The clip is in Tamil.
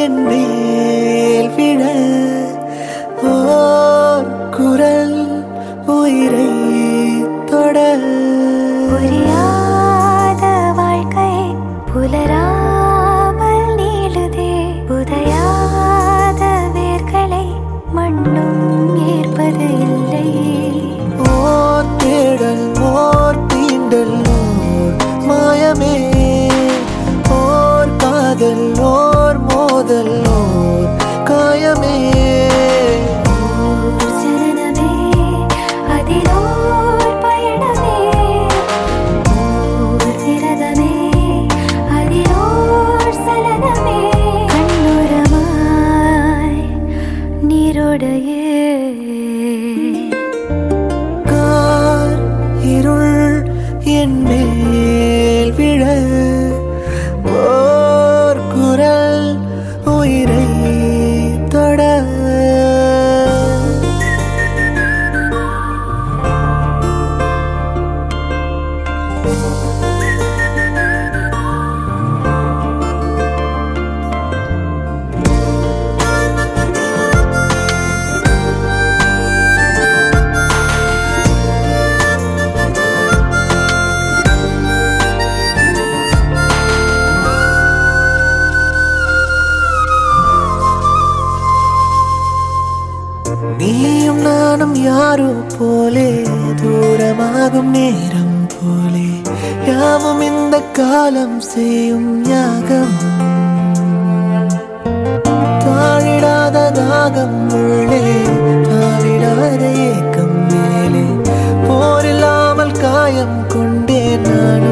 என் மேல் விழ ஓர் குரல் உயிரை தொட புரியாத வாழ்க்கை புலராமல் நீளுதே புதையாத வேர்களை மண்ணும் ஏற்பது இல்லை ஓர் தேடல் ஓர் தீண்டல் ஓர் மாயமே ஓர் காதல் ஓர் மோதல் ஓர் காயமே ஓர் சரணமே அதிலோர் பயணமே ஓர் விரதமே அதிலோர் சலனமே கண்ணுரமாய் நீரோடையே கார் இருள் என் மேல் விழ ஓர் குரல் உயிரை தொட நீயும் நானும் யாரோ போலே தூரமாகும் நேரம் போலே யாவும் இந்த காலம் செய்யும் யாகம் தாழிடாத தாகம் உள்ளே தாவிடாத ஏக்கம் மேலே போரில்லாமல் காயம் கொண்டேன் நானும்